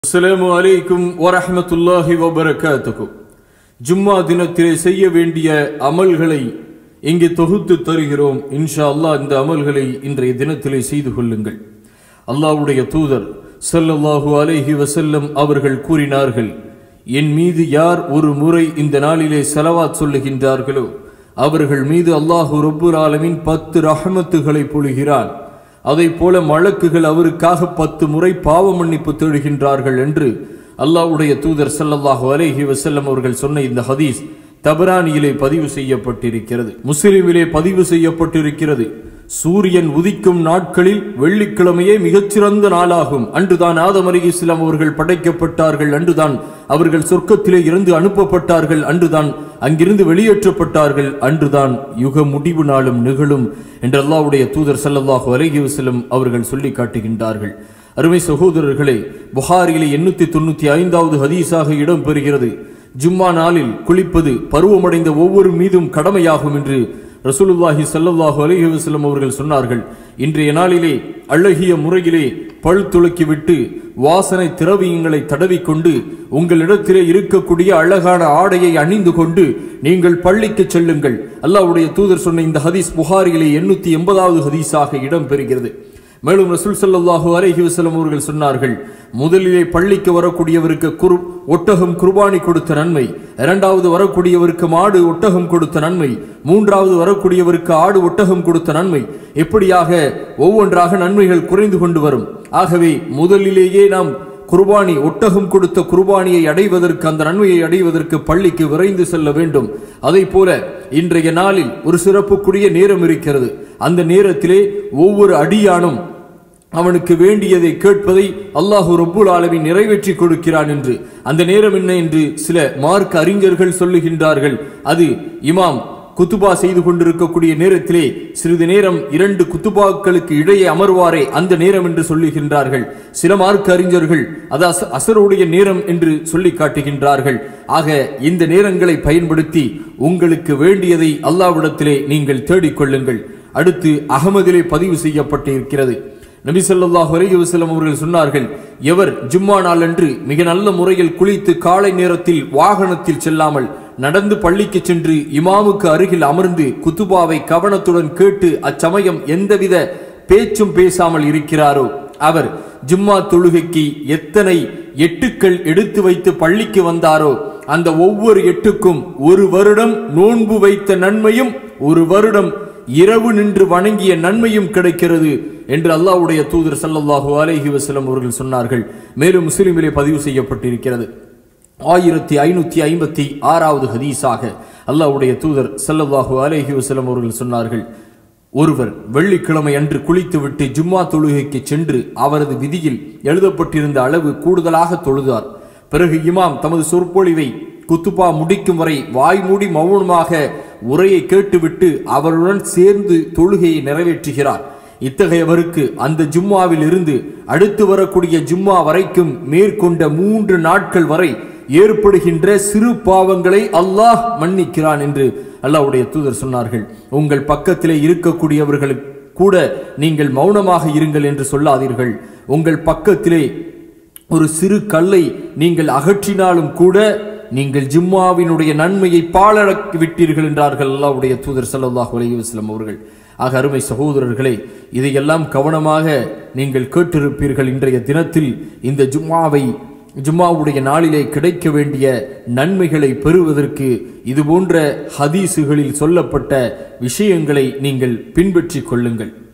அஸ்ஸலாமு அலைக்கும் வரஹ்மத்துல்லாஹி வபரகாத்துஹு ஜும்மா தினத்திலே செய்ய வேண்டிய அமல்களை இங்கே தொகுத்து தருகிறோம் இன்ஷா அல்லாஹ் இந்த அமல்களை இன்றைய தினத்திலே செய்து கொள்ளுங்கள் அல்லாஹ்வுடைய தூதர் ஸல்லல்லாஹு அலைஹி வஸல்லம் அவர்கள் கூறினார்கள் என் மீது யார் ஒரு முறை இந்த நாளிலே செலவாத் சொல்லுகின்றார்களோ அவர்கள் மீது அல்லாஹு ரப்புல் ஆலமீன் பத்து ரஹமத்துகளை பொழிகிறான் அதை போல மலக்குகள் அவருக்காக பத்து முறை பாவ மன்னிப்பு தேடுகின்றார்கள் என்று அல்லாஹ்வுடைய தூதர் ஸல்லல்லாஹு அலைஹி வஸல்லம் அவர்கள் சொன்ன இந்த ஹதீஸ் தபரானியிலே பதிவு செய்யப்பட்டிருக்கிறது முஸ்லிமிலே பதிவு செய்யப்பட்டிருக்கிறது சூரியன் உதிக்கும் நாட்களில் வெள்ளிக்கிழமையே மிகச்சிறந்த நாளாகும் அன்றுதான் ஆதம் அலி இஸ்லாம் அவர்கள் படைக்கப்பட்டார்கள் அன்றுதான் அவர்கள் சொர்க்கத்திலே இருந்து அனுப்பப்பட்டார்கள் அன்றுதான் அங்கிருந்து வெளியேற்றப்பட்டார்கள் அன்றுதான் யுக முடிவு நாளும் நிகழும் என்று அல்லாஹ்வுடைய தூதர் ஸல்லல்லாஹு அலைஹி வஸல்லம் அவர்கள் சொல்லி காட்டுகின்றார்கள் அருமை சகோதரர்களே புகாரிலே எண்ணூத்தி தொண்ணூத்தி ஐந்தாவது ஹதீஸாக இடம்பெறுகிறது ஜும்மா நாளில் குளிப்பது பருவமடைந்த ஒவ்வொரு மீதும் கடமையாகும் என்று ரசூலுல்லாஹி ஸல்லல்லாஹு அலைஹி வஸல்லம் அவர்கள் சொன்னார்கள் இன்றைய நாளிலே அழகிய முறையிலே பல் துளக்கிவிட்டு வாசனை திரவியங்களை தடவிக்கொண்டு உங்களிடத்திலே இருக்கக்கூடிய அழகான ஆடையை அணிந்து கொண்டு நீங்கள் பள்ளிக்கு செல்லுங்கள் அல்லாஹ்வுடைய தூதர் சொன்ன இந்த ஹதீஸ் புகாரிலே எண்ணூத்தி எண்பதாவது ஹதீஸாக இடம்பெறுகிறது மேலும் ரசூல் ஸல்லல்லாஹு அலைஹி வஸல்லம் அவர்கள் சொன்னார்கள் முதலிலே பள்ளிக்கு வரக்கூடியவருக்கு குரு ஒட்டகம் குர்பானி கொடுத்த நன்மை இரண்டாவது வரக்கூடியவருக்கு மாடு ஒட்டகம் கொடுத்த நன்மை மூன்றாவது வரக்கூடியவருக்கு ஆடு ஒட்டகம் கொடுத்த நன்மை இப்படியாக ஒவ்வொன்றாக நன்மைகள் குறைந்து கொண்டு வரும் ஆகவே முதலிலேயே நாம் குர்பானி ஒட்டகம் கொடுத்த குர்பானியை அடைவதற்கு அந்த நன்மையை அடைவதற்கு பள்ளிக்கு விரைந்து செல்ல வேண்டும் அதை போல இன்றைய நாளில் ஒரு சிறப்புக்குரிய நேரம் இருக்கிறது அந்த நேரத்திலே ஒவ்வொரு அடியானும் அவனுக்கு வேண்டியதை கேட்பதை அல்லாஹு ரப்புல் ஆலமின் நிறைவேற்றி கொடுக்கிறான் என்று அந்த நேரம் என்ன என்று சில மார்க் அறிஞர்கள் சொல்லுகின்றார்கள் அது இமாம் குத்துபா செய்து கொண்டிருக்கக்கூடிய நேரத்திலே சிறிது நேரம் இரண்டு குத்துபாக்களுக்கு இடையே அமர்வாரே அந்த நேரம் என்று சொல்லுகின்றார்கள் சில மார்க்க அறிஞர்கள் அது அச அசருடைய நேரம் என்று சொல்லி காட்டுகின்றார்கள் ஆக இந்த நேரங்களை பயன்படுத்தி உங்களுக்கு வேண்டியதை அல்லாவிடத்திலே நீங்கள் தேடிக்கொள்ளுங்கள் அடுத்து அகமதிலே பதிவு செய்யப்பட்டிருக்கிறது நபி ஸல்லல்லாஹு அலைஹி வஸல்லம் அவர்கள் சொன்னார்கள் எவர் ஜும்மா நாளன்று மிக நல்ல முறையில் குளித்து காலை நேரத்தில் வாகனத்தில் செல்லாமல் நடந்து பள்ளிக்கு சென்று இமாமுக்கு அருகில் அமர்ந்து குத்துபாவை கவனத்துடன் கேட்டு அச்சமயம் எந்தவித பேச்சும் பேசாமல் இருக்கிறாரோ அவர் ஜும்மா தொழுகைக்கு எத்தனை எட்டுக்கள் எடுத்து வைத்து பள்ளிக்கு வந்தாரோ அந்த ஒவ்வொரு எட்டுக்கும் ஒரு வருடம் நோன்பு வைத்த நன்மையும் ஒரு வருடம் இரவு நின்று வணங்கிய நன்மையும் கிடைக்கிறது என்று அல்லாஹ்வுடைய தூதர் ஸல்லல்லாஹு அலைஹி வஸல்லம் அவர்கள் சொன்னார்கள் மேலும் முஸ்லிமிலே பதிவு செய்யப்பட்டிருக்கிறது ஆயிரத்தி ஐநூத்தி ஐம்பத்தி ஆறாவது ஹதீஸாக அல்லாஹ்வுடைய தூதர் ஸல்லல்லாஹு அலைஹி வஸல்லம் அவர்கள் சொன்னார்கள் ஒருவர் வெள்ளிக்கிழமை அன்று குளித்துவிட்டு ஜும்மா தொழுகைக்கு சென்று அவரது விதியில் எழுதப்பட்டிருந்த அளவு கூடுதலாக தொழுதார் பிறகு இமாம் தமது சொற்பொழிவை குத்துபா முடிக்கும் வரை வாய் மூடி மௌனமாக உரையை கேட்டுவிட்டு அவருடன் சேர்ந்து தொழுகையை நிறைவேற்றுகிறார் இத்தகையவருக்கு அந்த ஜும்மாவில் இருந்து அடுத்து வரக்கூடிய ஜும்மா வரைக்கும் மேற்கொண்ட மூன்று நாட்கள் வரை ஏற்படுகின்ற சிறு பாவங்களை அல்லாஹ் மன்னிக்கிறான் என்று அல்லாஹ்வுடைய தூதர் சொன்னார்கள் உங்கள் பக்கத்திலே இருக்கக்கூடியவர்களுக்கு கூட நீங்கள் மௌனமாக இருங்கள் என்று சொல்லாதீர்கள் உங்கள் பக்கத்திலே ஒரு சிறு கல்லை நீங்கள் அகற்றினாலும் கூட நீங்கள் ஜிம்மாவினுடைய நன்மையை பாழடக்கி விட்டீர்கள் என்றார்கள் அல்லாவுடைய தூதர் ஸல்லல்லாஹு அலைஹி வஸல்லம் அவர்கள் ஆக அருமை சகோதரர்களே இதையெல்லாம் கவனமாக நீங்கள் கேட்டிருப்பீர்கள் இன்றைய தினத்தில் இந்த ஜும்மாவை ஜும்மாவுடைய நாளிலே கிடைக்க வேண்டிய நன்மைகளை பெறுவதற்கு இது போன்ற ஹதீசுகளில் சொல்லப்பட்ட விஷயங்களை நீங்கள் பின்பற்றிக் கொள்ளுங்கள்